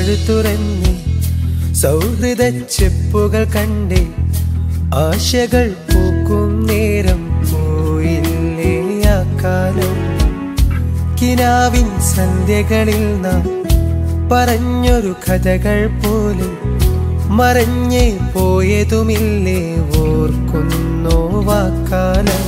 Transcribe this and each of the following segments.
താഴു തുറന്നി സൗഹൃദ ചെപ്പുകൾ കണ്ടേ ആശകൾ പൂക്കും നേരം പോയില്ലേ ആ കാലം കിനാവിൻ സന്ധ്യകളിൽ നാം പറഞ്ഞൊരു കഥകൾ പോലും മറഞ്ഞേ പോയതുമില്ലേ ഓർക്കുന്നോ വാക്കാലം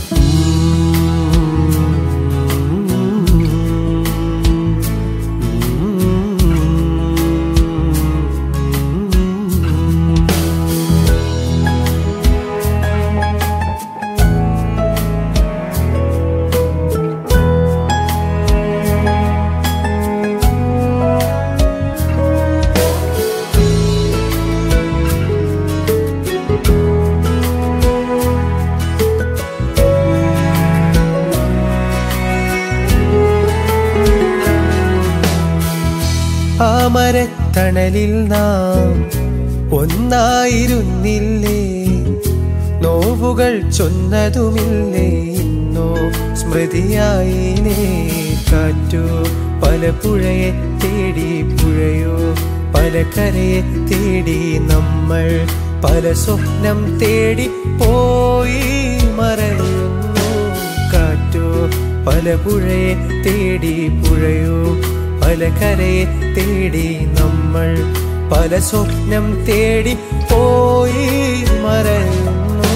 ആ മരത്തണലിൽ നാം ഒന്നായിരുന്നില്ലേ നോവുകൾ ചൊന്നതുമില്ലേ ഇന്നോ സ്മൃതിയായിലേ കാറ്റോ പല പുഴയെ തേടി പുഴയോ പല കരയെ തേടി നമ്മൾ പല സ്വപ്നം തേടി പോയി മറയുന്നു കാറ്റോ പല പുഴയെ തേടി പുഴയോ പല കരയെ തേടി നമ്മൾ പല സ്വപ്നം തേടി പോയി മറയുന്നു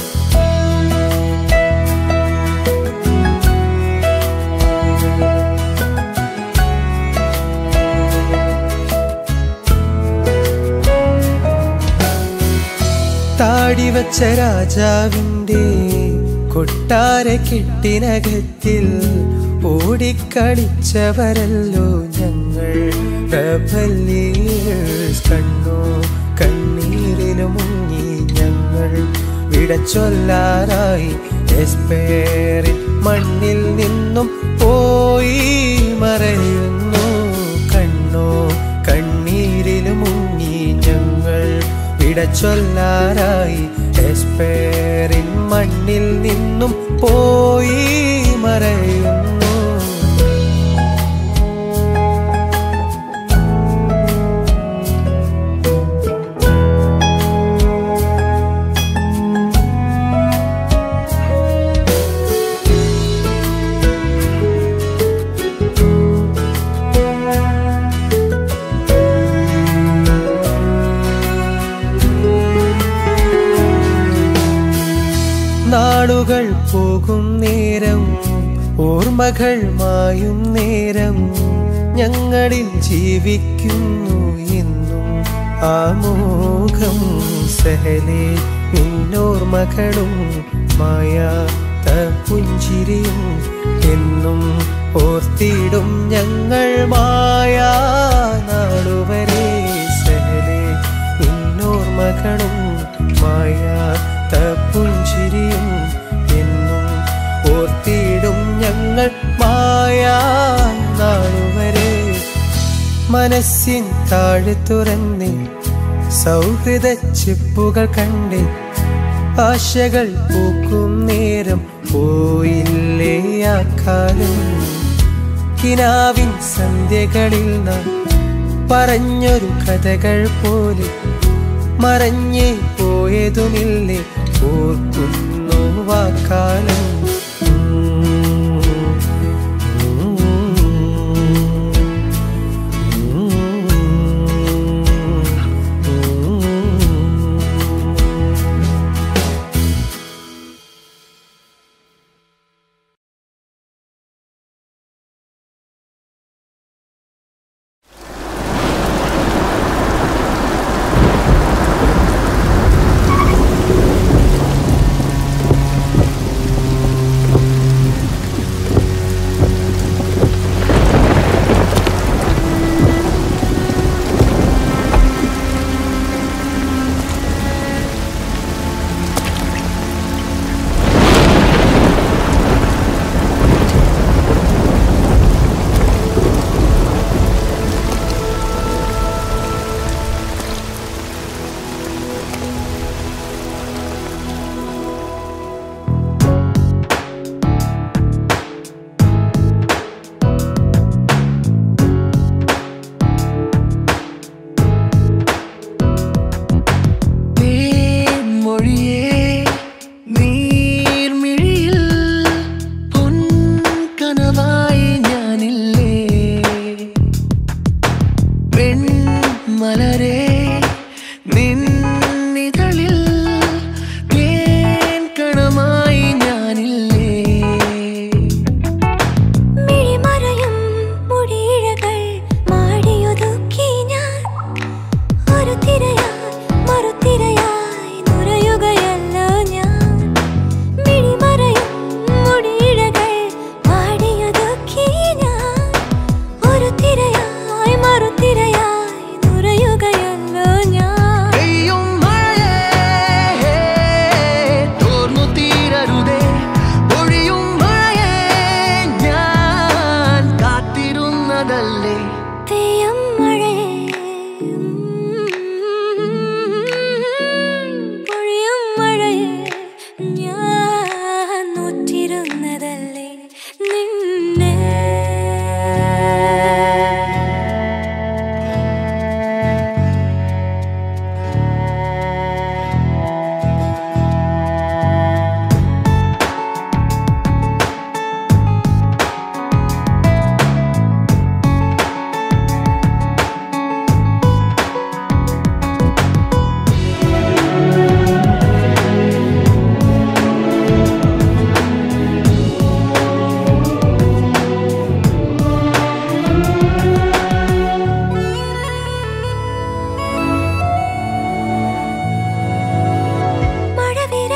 താടി വച്ച രാജാവിൻ്റെ കൊട്ടാര കെട്ടിനകത്തിൽ ഓടിക്കളിച്ചവരല്ലോ ഞങ്ങൾ പ്രബല്യേഴ്സ് കണ്ണോ കണ്ണീരിനു മുങ്ങി ഞങ്ങൾ വിടച്ചൊല്ലാറായി എസ്പേറിൻ മണ്ണിൽ നിന്നും പോയി മറയുന്നു കണ്ണോ കണ്ണീരിനു മുങ്ങി ഞങ്ങൾ വിടച്ചൊല്ലാറായി എസ്പേറിൻ മണ്ണിൽ നിന്നും പോയി മറയുന്നു നാളുകൾ പോകും നേരം ഓർമ്മകൾ മായും നേരം ഞങ്ങളിൽ ജീവിക്കുന്നു എന്നും ആമോഘം സഹലേ നിന്നോർമ്മകളും മായാത്ത പുഞ്ചിരിയും എന്നും ഓർത്തിടും ഞങ്ങൾ മായാ നാളുവരെ സഹലേ നിന്നോർമ്മകളും മായാത്ത പുഞ്ചിരിയും എന്നും ഓർത്തിടും ഞങ്ങൾ മായാ നാളുവരെ മനസ്സിൻ താഴെ തുറന്ന് സൗഹൃദ ചിപ്പുകൾ കണ്ട് ആശകൾ പൂക്കും നേരം പോയില്ലേ ആ കാലം കിനാവിൻ സന്ധ്യകളിൽ നാം പറഞ്ഞൊരു കഥകൾ പോലെ മറഞ്ഞേ പോയതുമില്ലേ ഓർക്കുന്നു വാക്കാലം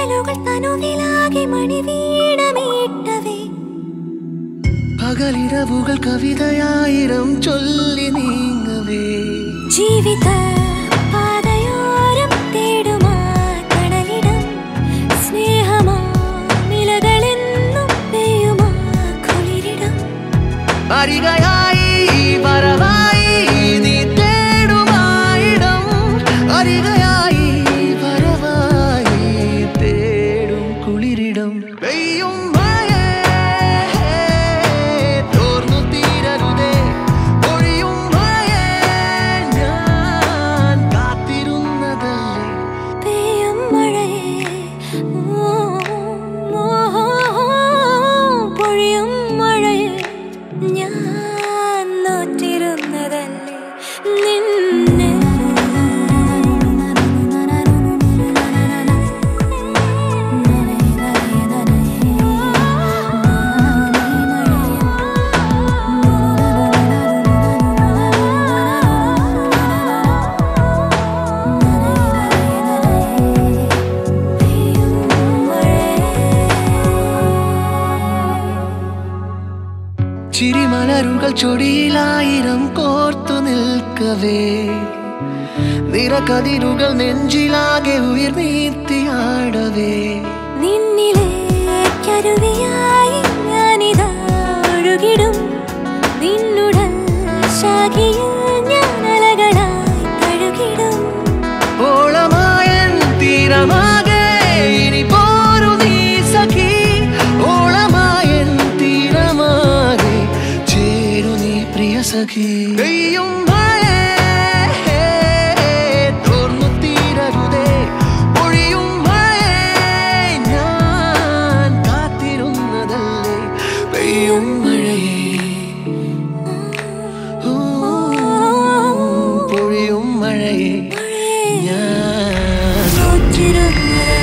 പകലുകൾ തനുവിലാകെ മണിവീണമീട്ടവേ പകലിരവുകൾ കവിതയായിരം ചൊല്ലി നീങ്ങവേ ജീവിത പാതയോരം തേടുമാ കടലിടം സ്നേഹമാ നിലകളെന്നും പെയ്യുമാ കുളിരിടം അരികയായി വരവായി നീ തേടുമായിടം അരികയായി വരവായി തേടും കുളിരിടം പെയ്യും മഴയേ, തോർന്നു തീരരുതേ ഒഴിയും മഴയേ, ഞാൻ കാത്തിരുന്നതല്ലേ പെയ്യും മഴയേ ഓ, ഓ, പൊഴിയും മഴയേ ഞാൻ നോറ്റിരുന്നതല്ലേ നിന്നെ ചിരിമലരുകൾ ചൊടിയിലായിരം കോർത്തു നിൽക്കവേ നിറകതിരുകൾ നെഞ്ചിലാകെ ഉയർന്നീത്തിയാടവേ നിന്നിലേക്കരുവിയായി ഞാനിതാ ഒഴുകിടും നിന്നുടൽ ശാഖിയിൽ ഞാൻ അലകളായി കഴുകിടും ഓളമായൻ തീരമാകെ ഇനി പോരു നീ സഖി ഓളമായൻ തീരമാകെ ചേരു നീ പ്രിയ സഖി പെയ്യും മഴയേ, തോർന്നു തീരരുതേ ഒഴിയും മഴയേ, ഞാൻ കാത്തിരുന്നതല്ലേ പെയ്യും മഴയേ ഊ, പൊഴിയും മഴയേ ഞാൻ നോറ്റിരുന്നതല്ലേ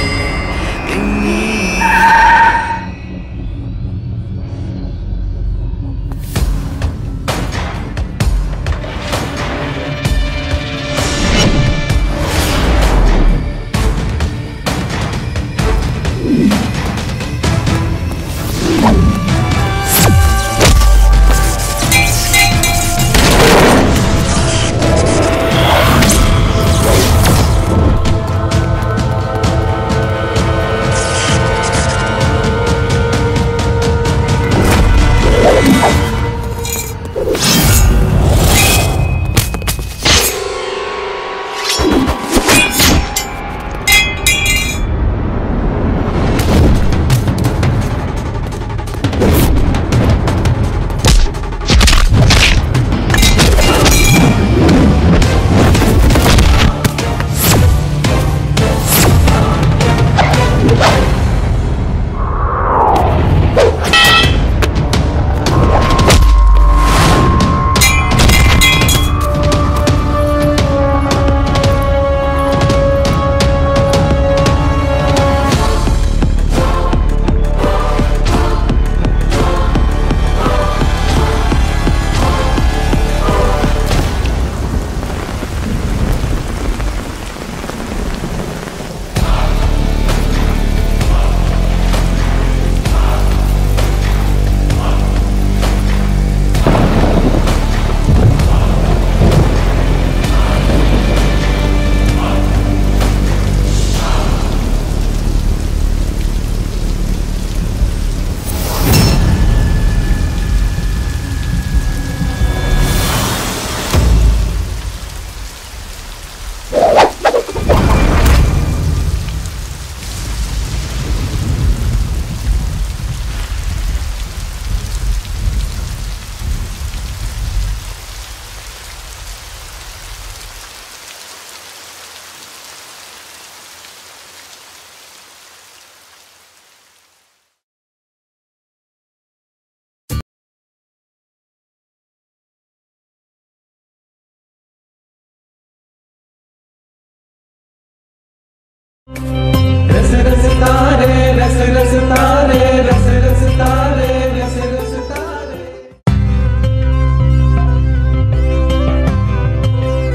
रस रस तारे रस रस तारे रस रस तारे रस रस तारे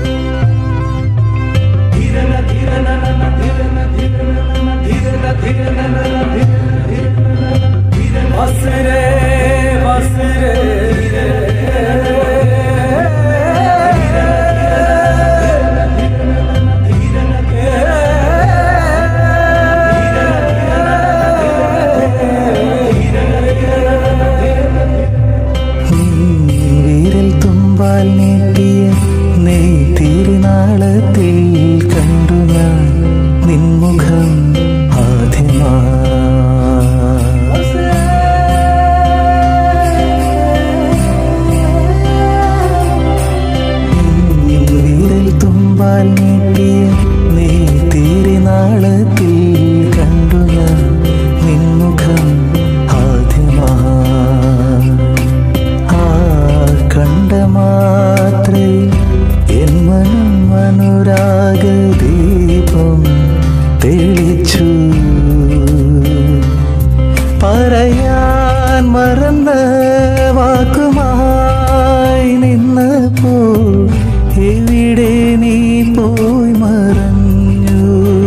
धीरन धीरन धीरन धीरन धीरन धीरन പറയാൻ മറന്ന വാക്കുമായി നിന്നപ്പോൾ എവിടെ നീ പോയി മറഞ്ഞു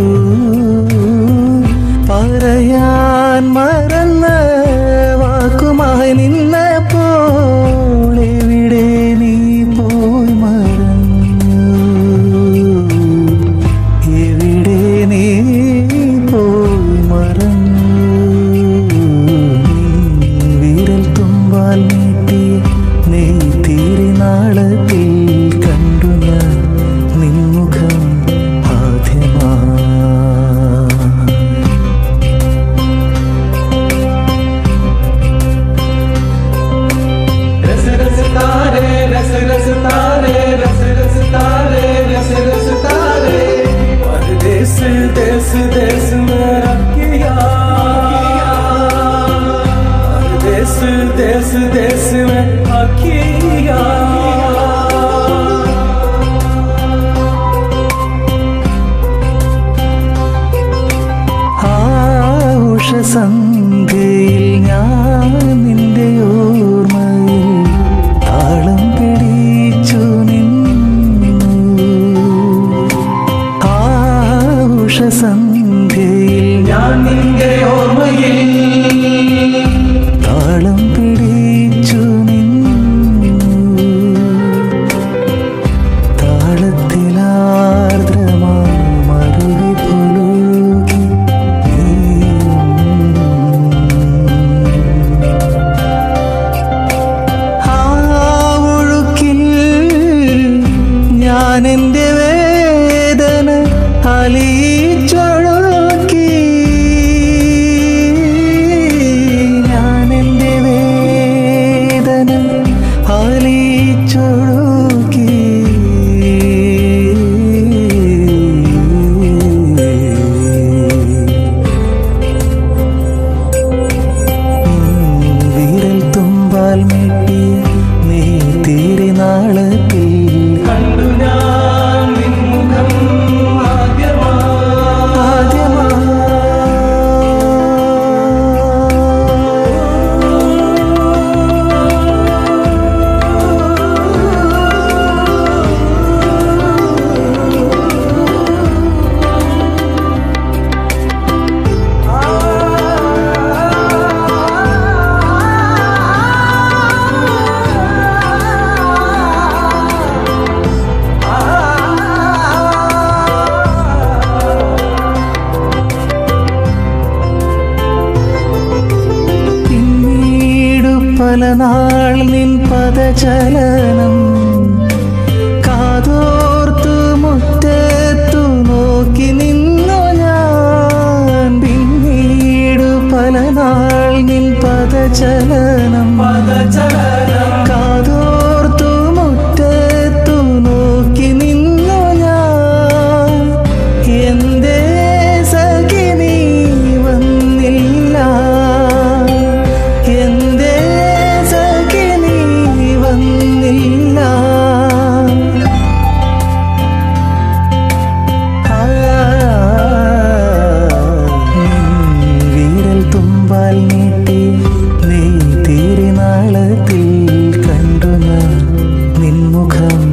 പറയാൻ മറന്ന വാക്കുമായി നിന്നപ്പോൾ എവിടെ നീ പോയി മറഞ്ഞു എവിടെ നീ പോയി മറഞ്ഞു നിൻ വിരൽ തുമ്പാൽ നീട്ടി നെയ്ത്തിരി നാളത്തിൽ കണ്ടു ഞാൻ നിൻമുഖം ആദ്യമാ रस रस तारे रस रस तारे रस रस तारे रस रस तारे परदेस देश देश में रखिया परदेस देश देश में अखिया ആ ഉഷസന്ധ്യയിൽ ഞാൻ നിന്റെ ഓർമ്മയിൽ താളം പിടിച്ചു നിന്നു ആ ഉഷസന്ധ്യയിൽ ഞാൻ നിന്റെ ഓർമ്മയിൽ താളം പിടിച്ചു നിന്നു താളത്തിലാർദ്രമായി മറുകി പുലുകി ആ ഒഴുക്കിൽ ഞാൻ എൻ്റെ വേദന അലിയിച്ചൊഴുക്കി ഞാൻ എൻ്റെ വേദന അലിയിച്ചൊഴുക്കി വിരൽ തുമ്പാൽ മെട്ടി നീ തീരെ നാളത്തിൽ കണ്ടു ഞാൻ നിൻമുഖം ആദ്യമാ പിന്നീടു പല നാൾ നിൻ പദചലനം കാതോർത്തു മുറ്റത്തു നോക്കി നിന്നു ഞാൻ പിന്നീടു പല നാൾ നിൻ പദചലനം പദചലനം കാതോർത്തു മുറ്റത്തു നോക്കി നിന്നു ഞാൻ എന്തേ സഖി നീ വന്നില്ല എന്തേ സഖി നീ വന്നില്ല ആ, നിൻ വിരൽ തുമ്പാൽ നീട്ടി നീ തീരെ നാളത്തിൽ കണ്ടു ഞാൻ നിൻമുഖം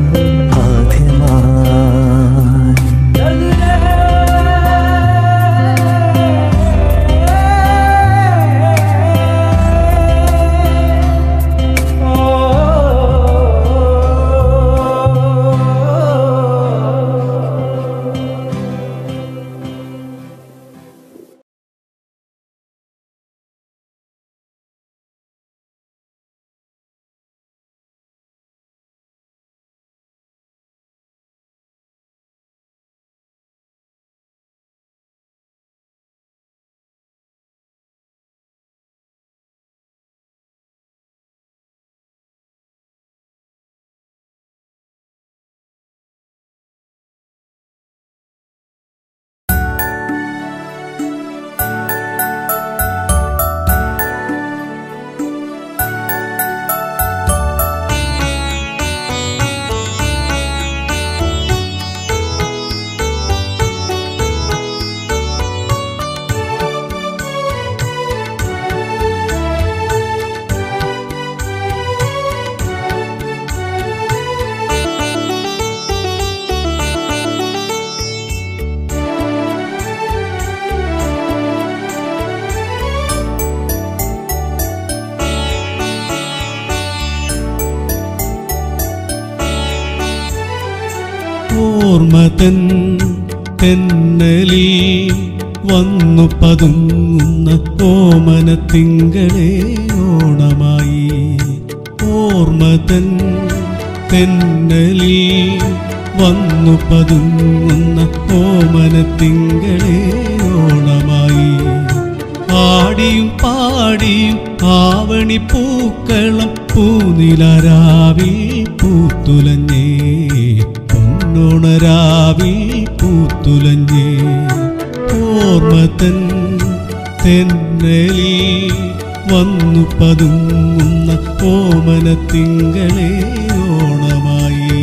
ഓർമ്മതൻ തെന്നലിൽ വന്നു പതുങ്ങുന്ന ഓമനത്തിങ്കളെ ഓണമായി ഓർമ്മതൻ തെന്നലിൽ വന്നു പതുങ്ങുന്ന ഓമനത്തിങ്കളെ ഓണമായി ആടിയും പാടിയും ആവണി പൂക്കളം പൂനിലരാവിൽ പൂത്തുലഞ്ഞേ പൊന്നോണരാവിൽ പൂത്തുലഞ്ഞേ ഓർമ്മതൻ തെന്നലിൽ വന്നു പതുങ്ങുന്ന ഓമനത്തിങ്കളെ ഓണമായി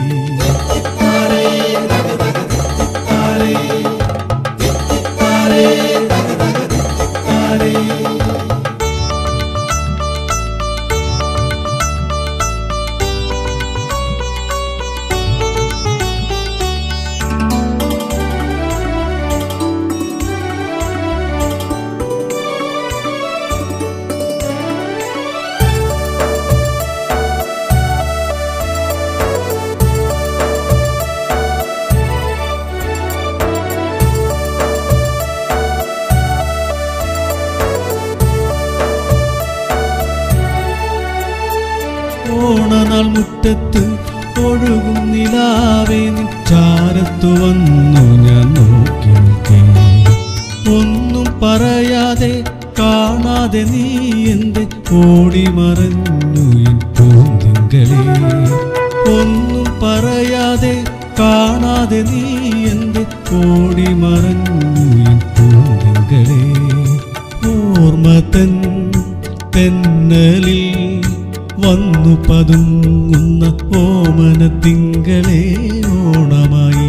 ഓണനാൾ മുറ്റത്ത് ഒഴുകും നിലാവേ നിൻ ചാരത്തു വന്നു ഞാൻ നോക്കി നിൽക്കേ ഒന്നും പറയാതെ കാണാതെ നീ എന്റെ ഓടി മറഞ്ഞു എൻ പൂന്തിങ്കളെ ഒന്നും പറയാതെ കാണാതെ നീ എന്റെ ഓടി മറഞ്ഞു എൻ പൂന്തിങ്കളെ ഓർമ്മതൻ തെന്നലിൽ വന്നു പതുങ്ങുന്ന ഓമനത്തിങ്കളെ ഓണമായി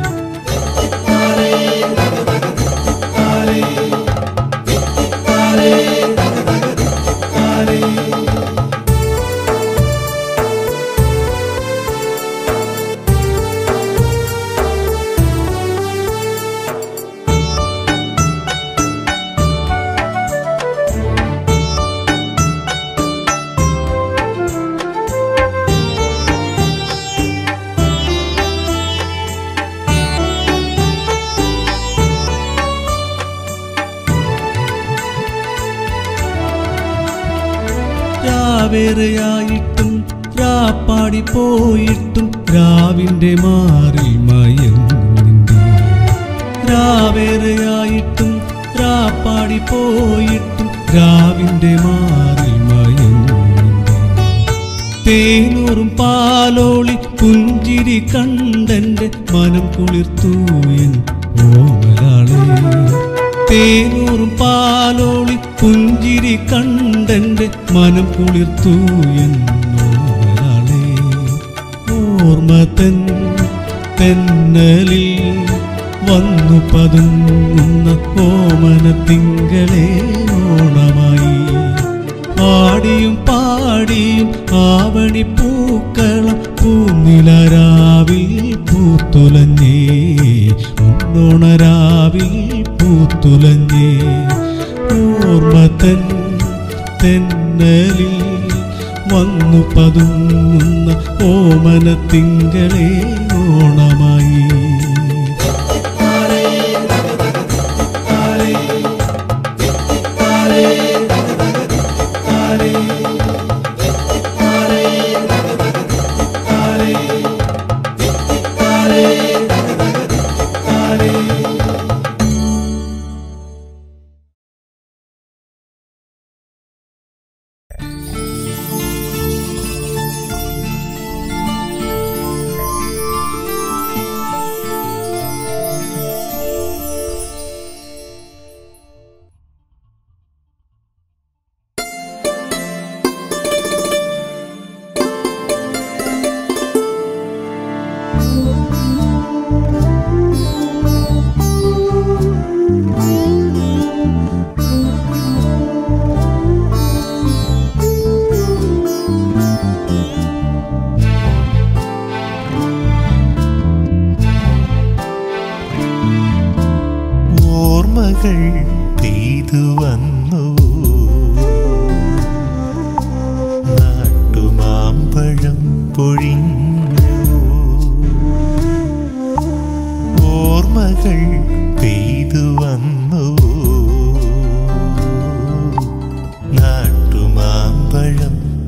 രാവേറെയായിട്ടും രാപ്പാടി പോയിട്ടും രാവിന്റെ മാറിൽ മയങ്ങുന്നിന്റെ രാവേറെയായിട്ടും രാപ്പാടി പോയിട്ടും രാവിന്റെ മാറിൽ മയങ്ങുന്നിന്റെ തേനൂറും പാലോളി പുഞ്ചിരി കണ്ടെന്റെ മനം കുളിർത്തൂയൻ ഓമലാളേ തേനൂറും പാലോളി പുഞ്ചിരി കണ്ടെന്റെ മനം കുളിർത്തൂയൻ ഓമലാളേ ഓർമ്മതൻ തെന്നലിൽ വന്നു പതുങ്ങുന്ന ഓമനത്തിങ്കളെ ഓണമായി ആടിയും പാടിയും ആവണി പൂക്കളം പൂനിലരാവിൽ പൂത്തുലഞ്ഞേ ഉണ്ണോണരാവിൽ പൂത്തുലഞ്ഞേ ഓർമ്മതൻ തെന്നലിൽ വന്നു പതുങ്ങുന്ന ഓമനത്തിങ്കളെ ഓണമായി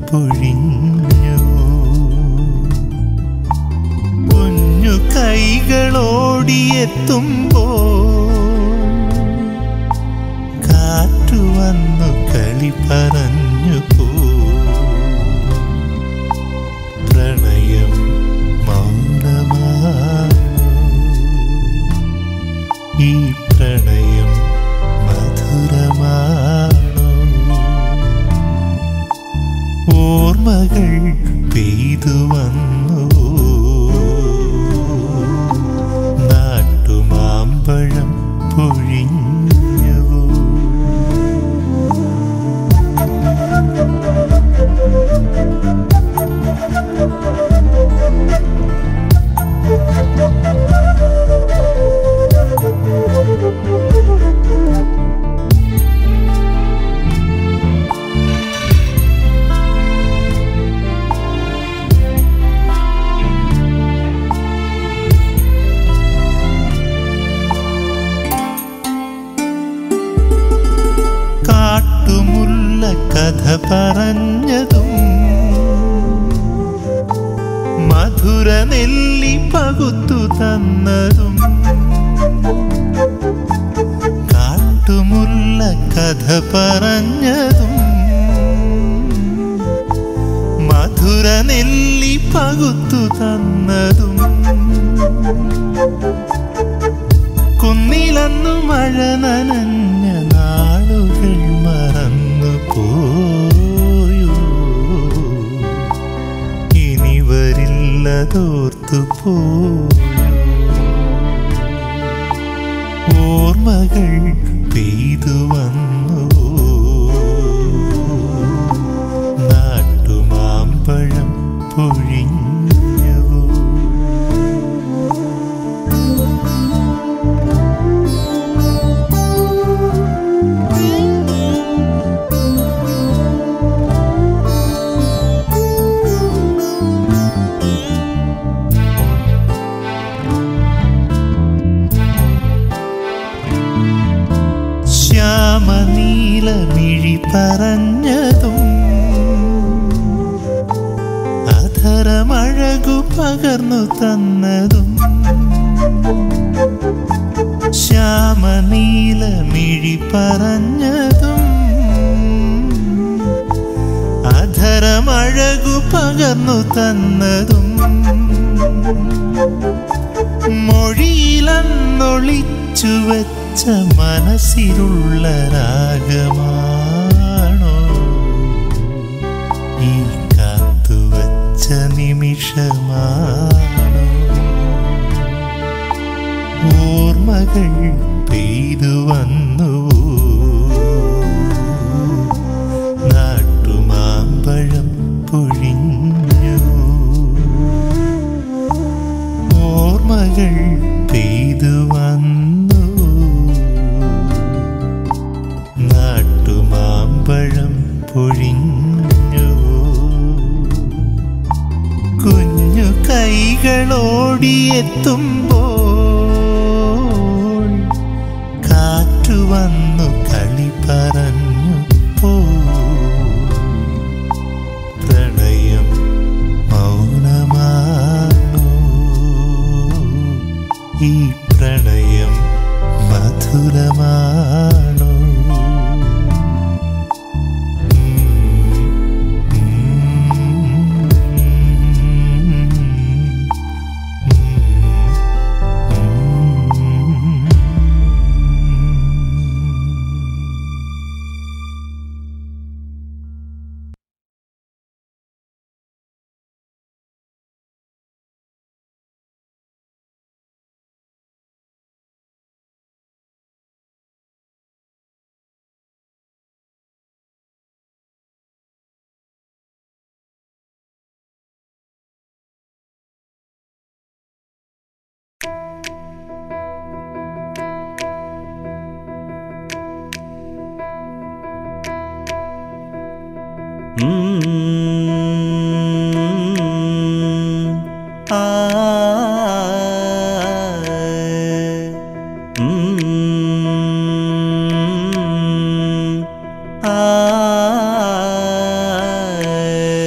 പൊഴിഞ്ഞു കുഞ്ഞു കൈകളോടിയെത്തുമ്പോ കാറ്റു വന്നു കളി പറഞ്ഞു പോ പ്രണയം മൗനമാണോ ഈ പ്രണയം മധുരമാണോ ഓർമ്മകൾ പെയ്തു വന്നു നാട്ടുമാമ്പഴം പൊഴിഞ്ഞുവോ കാട്ടുമുല്ല കഥ പറഞ്ഞതും മധുര നെല്ലി പകുത്തു തന്നതും കാട്ടുമുല്ല കഥ പറഞ്ഞതും മധുര നെല്ലി പകുത്തു തന്നതും കുന്നിലന്നു മഴ നനഞ്ഞ നാളുകൾ മറന്നു പോയോ ഇനി വരില്ലതോർത്തു പോയോ ഓർമ്മകൾ പെയ്തു വന്നു നാട്ടുമാമ്പഴം പൊഴിഞ്ഞവോ ശ്യാമനീലമിഴി പറഞ്ഞതും അധരമഴകു പകർന്നു തന്നതും ശ്യാമനീലമിഴി പറഞ്ഞതും അധരമഴകു പകർന്നു തന്നതും മൊഴിയിലന്നൊളിച്ചു വെച്ച മനസ്സിലുള്ള രാഗമാണോ ഈ കാത്തുവച്ച നിമിഷമാണോ ഓർമ്മകൾ പെയ്തു വന്നു നാട്ടുമാമ്പഴം പൊഴിഞ്ഞു ഓർമ്മകൾ പെയ്തു വന്നു നാട്ടുമാമ്പഴം പൊഴിഞ്ഞു കുഞ്ഞു കൈകളോടിയെത്തുമ്പോൾ കാറ്റു വന്നു കളി പറഞ്ഞു പോ പ്രണയം മൗനമാണോ ഈ പ്രണയം മധുരമാണോ ആ ആ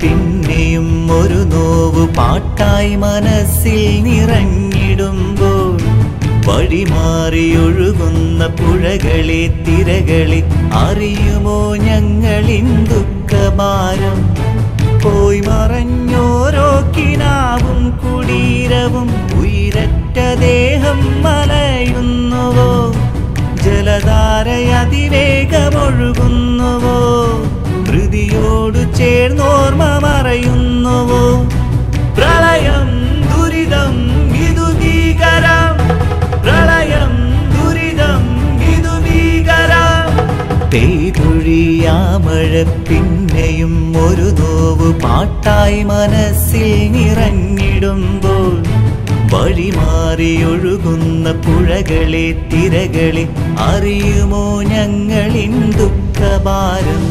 പിന്നെയും ഒരു നോവ് പാട്ടായി മനസ്സിൽ നിറഞ്ഞിടുമ്പോൾ വഴിമാറിയൊഴുകുന്ന പുഴകളെ തിരകളെ അറിയുമോ ഞങ്ങളിൻ ദുഃഖഭാരം പോയി മറഞ്ഞോരോ കിനാവും കുടീരവും ഉയരറ്റ ദേഹം മലയുന്നുവോ ജലധാരയതിവേഗമൊഴുകുന്നുവോ ഹൃതിയോടു ചേർന്നോർമ്മ മറയുന്നുവോ പ്രളയം ദുരിതം ഇതു ഭീകരം പ്രളയം ദുരിതം ഇതു ഭീകരം പെയ്തൊഴിയാ മഴ പിന്നെയും ഒരു നോവ് പാട്ടായി മനസ്സിൽ നിറഞ്ഞിടുമ്പോൾ വഴിമാറിയൊഴുകുന്ന പുഴകളെ തിരകളെ അറിയുമോ ഞങ്ങളിൻ ദുഃഖഭാരം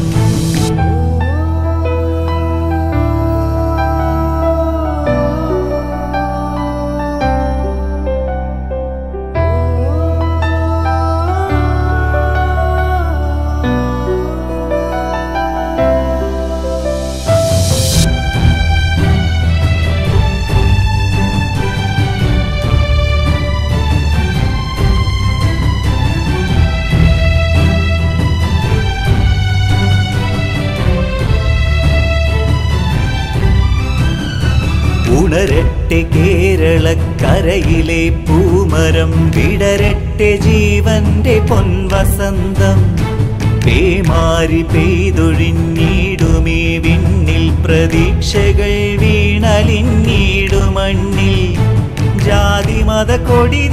ഉണരട്ടെ കേരളക്കരയിലെ പൂമരം വിടരട്ടെ ജീവന്റെ പൊൻവസന്തം പേമാരി പെയ്തൊഴിഞ്ഞിടുമേ വിണ്ണിൽ പ്രതീക്ഷകൾ വീണലിഞ്ഞിടുമണ്ണിൽ ജാതി മത കൊടി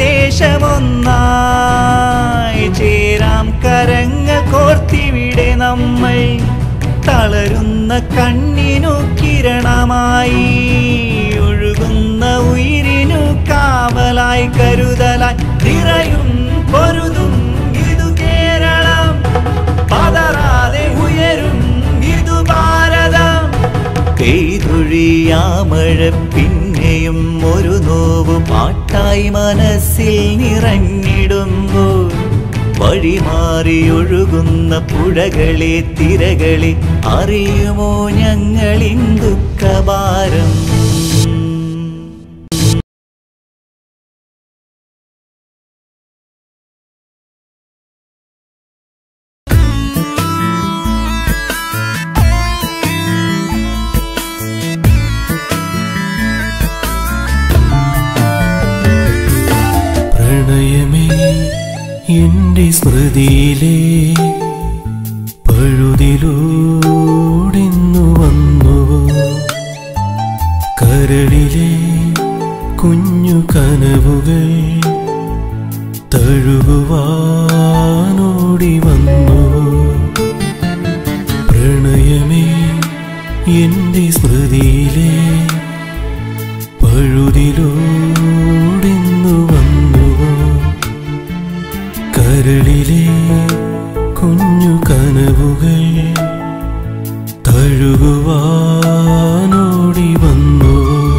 ദേശമൊന്നായി ചേരാം കരങ്ങ കോർത്തിവിടെ നമ്മൾ തളരുന്ന കണ്ണിനു കിരണമായി ഒഴുകുന്ന ഉയിരിനു കാവലായി കരുതലായി നിറയും പൊരുതും ഇതു കേരളം പതറാതെ ഉയരും ഇതു ഭാരതം പെയ്തൊഴിയാ മഴ പിന്നെയും ഒരു നോവ് പാട്ടായി മനസ്സിൽ നിറഞ്ഞിടുമ്പോൾ വഴിമാറിയൊഴുകുന്ന പുഴകളെ തിരകളെ അറിയുമോ ഞങ്ങളിൻ ദുഃഖഭാരം പ്രണയമേ എന്റെ സ്മൃതിയിലെ പഴുതിലൂടിന്നു വന്നുവോ കരളിലെ കുഞ്ഞു കനവുകൾ തഴുകുവാനോടി വന്നുവോ പ്രണയമേ എന്റെ സ്മൃതിയിലെ പഴുതിലൂടിന്നു വന്നുവോ കരളിലെ കുഞ്ഞു കനവുകൾ തഴുകുവാനോടി വന്നു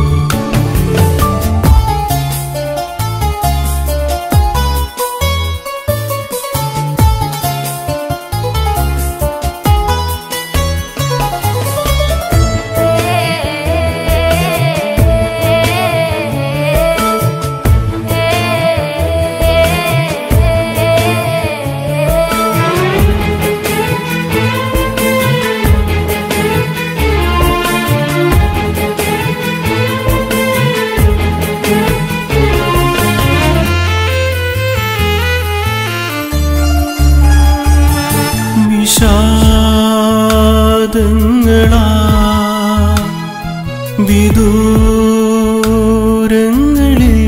വിഷാദങ്ങളാ വിദൂരങ്ങളിൽ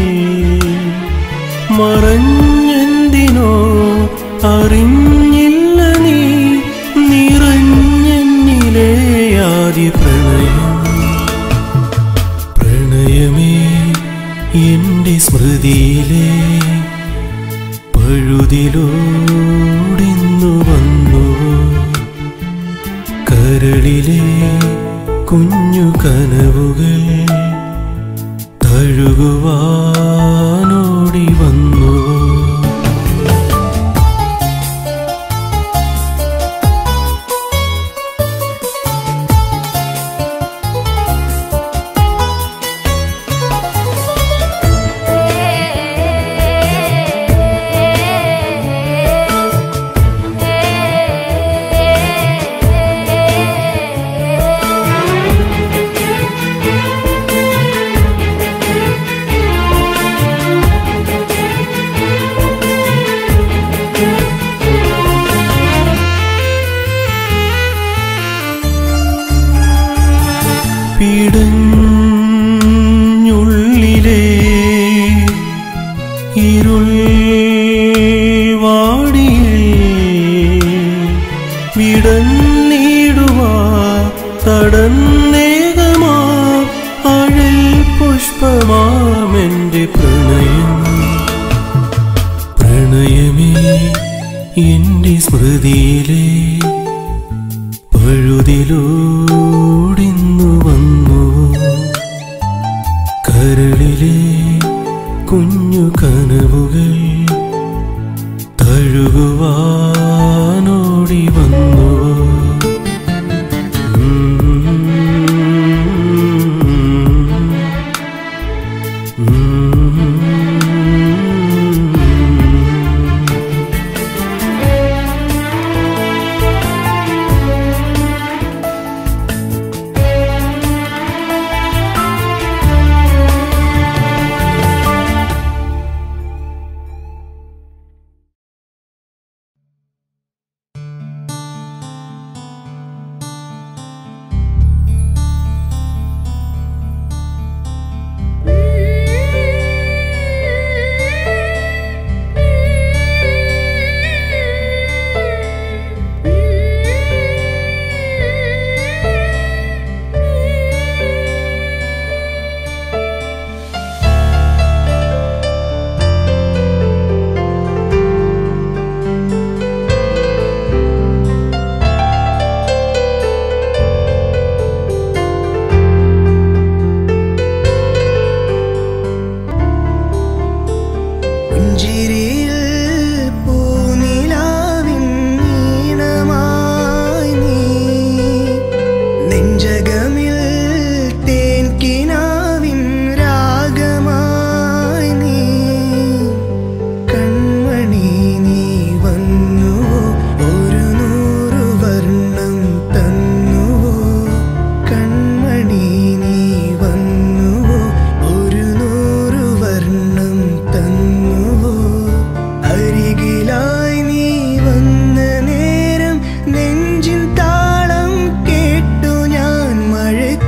മറഞ്ഞെന്തിനോ അറിഞ്ഞില്ല നീ നിറഞ്ഞെന്നിലെ ആദ്യ പ്രണയം പ്രണയമേ എന്റെ സ്മൃതിയിലെ പഴുതിലൂടിന്നു വന്നു കരളിലെ കുഞ്ഞു കനവുകൾ തഴുകുവാനോടി വന്നു പ്രണയം പ്രണയമേ എന്റെ സ്മൃതിയിലെ പഴുതിലൂടിന്നു വന്നു കരളിലെ കുഞ്ഞു കനവുകൾ തഴുകുവാനോടി വന്നു പുഞ്ചിരിയിൽ പൂനിലാവിൻ ഈണമായി നീ നെഞ്ചകമിൽ തേൻകിനാവിൻ രാഗമായി നീ കൺമണി നീ വന്നുവോ ഒരു നൂറു വർണ്ണം തന്നുവോ കൺമണി നീ വന്നുവോ ഒരു നൂറു വർണ്ണം തന്നുവോ അരികിലായി നീ വന്ന നേരം നെഞ്ചിൻ താളം കേട്ടു ഞാൻ മഴ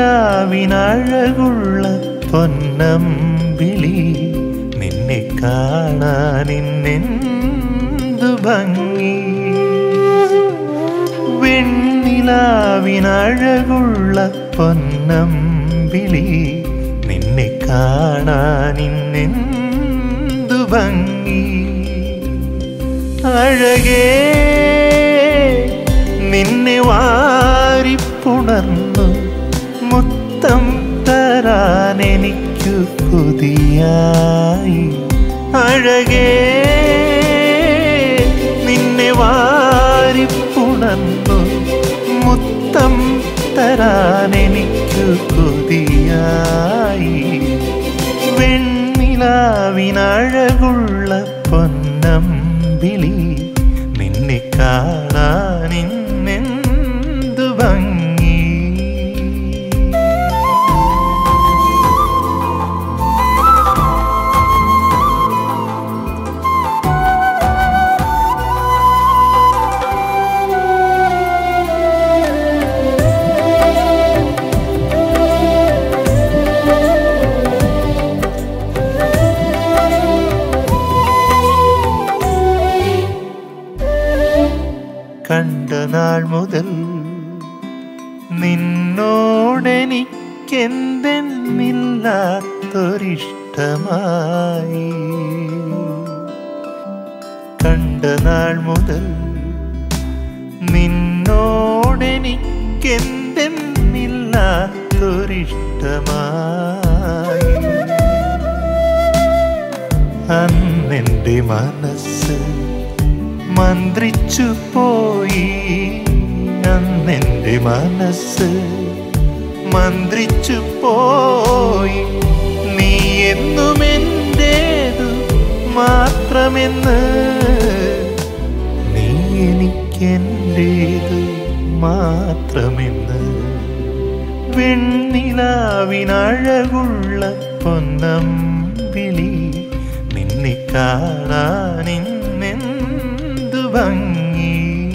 വെണ്ണിലാവിനഴകുള്ള പൊന്നമ്പിളി നിന്നെ കാണാനിന്നെന്തു ഭംഗി വെണ്ണിലാവിനഴകുള്ള പൊന്നമ്പിളി നിന്നെ കാണാനിന്നെന്തു ഭംഗി അഴകേ നിന്നെ വാരിപ്പുണർന്നു മുത്തം തരാൻ എനിക്കു കൊതിയായി അഴകേ നിന്നെ വാരിപ്പുണർന്നു മുത്തം തരാൻ എനിക്കു കൊതിയായി വെണ്ണിലാവിനഴകുള്ള പൊന്നമ്പിളി നിന്നെ കാണാനിന്നെന്തു ഭംഗി കണ്ട നാൾ മുതൽ നിന്നോടെനിക്കെന്തെന്നില്ലാത്തൊരിഷ്ടമായി കണ്ട നാൾ മുതൽ നിന്നോടെനിക്കെന്തെന്നില്ലാത്തൊരിഷ്ടമായി അന്നെൻ്റെ മനസ്സ് മന്ത്രിച്ചു പോയി അന്നെൻ്റെ മനസ്സ് മന്ത്രിച്ചു പോയി നീ എന്നും എൻ്റേതു മാത്രമെന്ന് നീ എനിക്കെൻ്റേതു മാത്രമെന്ന് വെണ്ണിലാവിനഴകുള്ള പൊന്നമ്പിളി നിന്നെ കാണാനിന്നെന്തു ഭംഗി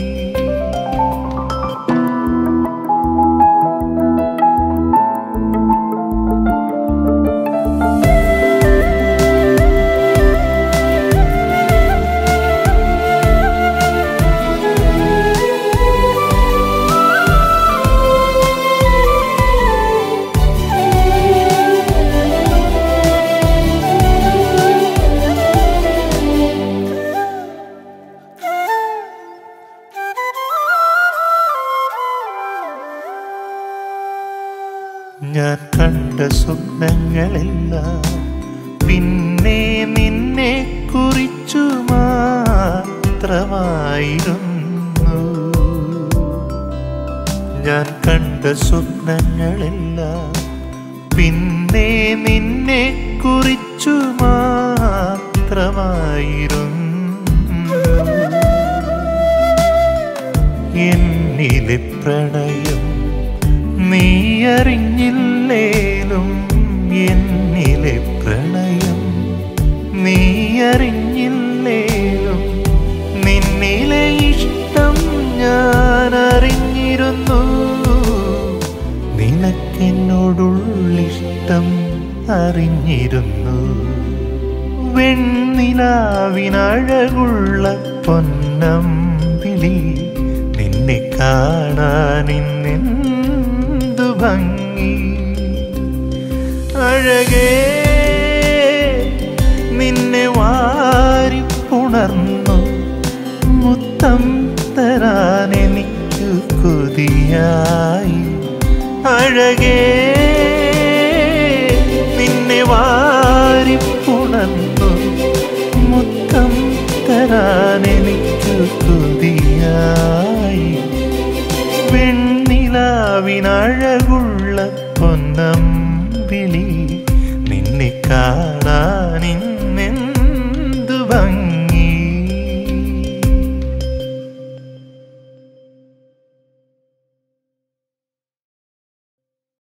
ഞാൻ കണ്ട സ്വപ്നങ്ങളെല്ലാം പിന്നെ നിന്നെ കുറിച്ചു മാത്രമായിരുന്നു ഞാൻ കണ്ട സ്വപ്നങ്ങളെല്ലാം പിന്നെ നിന്നെ കുറിച്ചു മാത്രമായിരുന്നു എന്നിലെ പ്രണയം നീ അറിഞ്ഞില്ലേലും എന്നിലെ പ്രണയം നീ അറിഞ്ഞില്ലേലും നിന്നിലെ ഇഷ്ടം ഞാൻ അറിഞ്ഞിരുന്നു നിനക്കെന്നോടുള്ളിഷ്ടം അറിഞ്ഞിരുന്നു വെണ്ണിലാവിനഴകുള്ള പൊന്നമ്പിളി നിന്നെ കാണാനിന്നെന്തു ഭംഗി അഴകേ നിന്നെ വാരിപ്പുണർന്നു മുത്തം തരാൻ എനിക്കു കൊതിയായി അഴകേ നിന്നെ വാരിപ്പുണർന്നു മുത്തം തരാൻ എനിക്കു കൊതിയായി വെണ്ണിലാവിനഴ